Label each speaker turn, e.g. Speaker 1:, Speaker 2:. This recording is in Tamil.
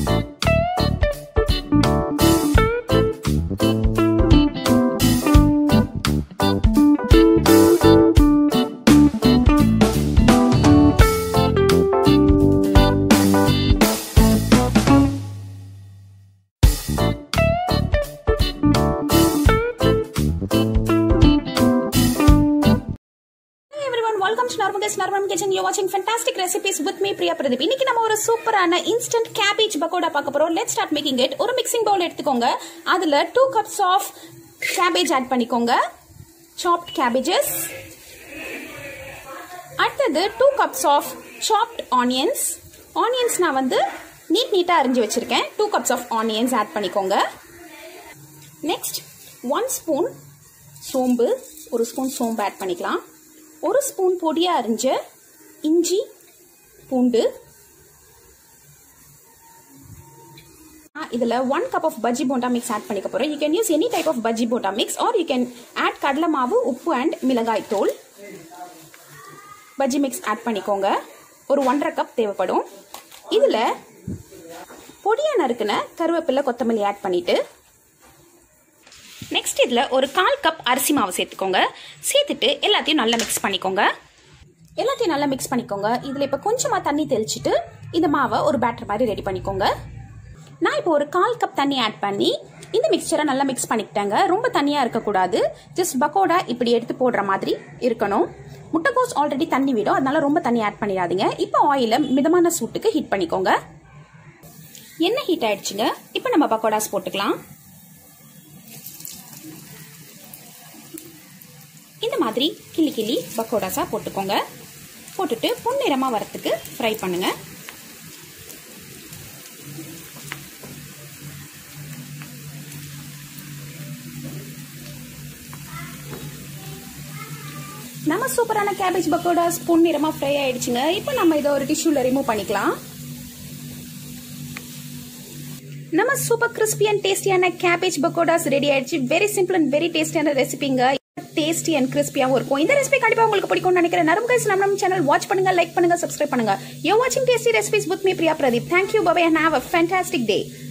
Speaker 1: Hey everyone, welcome to Narmagas Narmam Kitchen. You're watching fantastic recipes with me, Priya Pradeep. இன்னைக்கு நம்ம ஒரு சூப்பரான இன்ஸ்டன்ட் கேபேஜ் பக்கோடா பார்க்க போறோம் லெட் ஸ்டார்ட் மேக்கிங் இட் ஒரு மிக்சிங் பவுல் எடுத்துக்கோங்க அதுல two cups of cabbage add பண்ணிக்கோங்க சாப்ட் கேபேஜஸ் அடுத்தது two cups of chopped onions onions நான் வந்து நீட் நீட்டாக அரிஞ்சு வச்சிருக்கேன் two cups of onions add பண்ணிக்கோங்க நெக்ஸ்ட் ஒன் ஸ்பூன் சோம்பு ஒரு ஸ்பூன் சோம்பு ஆட் பண்ணிக்கலாம் ஒரு ஸ்பூன் பொடியாக அரிஞ்ச இஞ்சி பூண்டு இதில் one cup of bajji bonda mix add பண்ணிக்க போகிறோம் you can use any type of bajji bonda mix or you can add கடலை மாவு உப்பு அண்ட் மிளகாய் தூள் பஜ்ஜி மிக்ஸ் ஆட் பண்ணிக்கோங்க ஒரு ஒன்றரை கப் தேவைப்படும் இதில் பொடியாக நறுக்குன கருவேப்பிலை கொத்தமல்லி ஆட் பண்ணிட்டு நெக்ஸ்ட் இதில் ஒரு கால் கப் அரிசி மாவு சேர்த்துக்கோங்க சேர்த்துட்டு எல்லாத்தையும் நல்லா மிக்ஸ் பண்ணிக்கோங்க எல்லாத்தையும் நல்லா மிக்ஸ் பண்ணிக்கோங்க இதில் இப்போ கொஞ்சமாக தண்ணி தெளிச்சிட்டு இந்த மாவை ஒரு பேட்டர் மாதிரி ரெடி பண்ணிக்கோங்க நான் இப்போ ஒரு கால் கப் தண்ணி ஆட் பண்ணி இந்த மிக்சரை நல்லா மிக்ஸ் பண்ணிக்கிட்டேங்க ரொம்ப தண்ணியாக இருக்கக்கூடாது ஜஸ்ட் பக்கோடா இப்படி எடுத்து போடுற மாதிரி இருக்கணும் முட்டைக்கோஸ் ஆல்ரெடி தண்ணி விடும் அதனால ரொம்ப தண்ணி ஆட் பண்ணிடாதீங்க இப்போ ஆயிலை மிதமான சூட்டுக்கு ஹீட் பண்ணிக்கோங்க எண்ணெய் ஹீட் ஆயிடுச்சுங்க இப்போ நம்ம பக்கோடாஸ் போட்டுக்கலாம் இந்த மாதிரி கிள்ளி கிள்ளி பக்கோடாஸாக போட்டுக்கோங்க போட்டுட்டு பொன்னிறமாக வரத்துக்கு ஃப்ரை பண்ணுங்க நம்ம சூப்பரான கேபேஜ் பக்கோடாஸ் பொன்னிறமாக ஃப்ரை ஆயிடுச்சுங்க இப்போ நம்ம இதை ஒரு டிஷ்யூல ரிமூவ் பண்ணிக்கலாம் நம்ம சூப்பர் கிறிஸ்பி அண்ட் டேஸ்டியான கேபேஜ் பக்கோடாஸ் ரெடி ஆயிடுச்சு வெரி சிம்பிள் அண்ட் வெரி டேஸ்டியான ரெசிபிங்க டேஸ்டி அண்ட் கிறிஸ்பியாவும் இருக்கும் இந்த ரெசிபி கண்டிப்பா உங்களுக்கு பிடிக்கும்னு நினைக்கிறேன் நரம் கைஸ் நம்ம சேனல் வாட்ச் பண்ணுங்க லைக் பண்ணுங்க சப்ஸ்கிரைப் பண்ணுங்க யோ வாட்சிங் tasty recipes with me Priya Pradeep thank you bye bye and have a fantastic day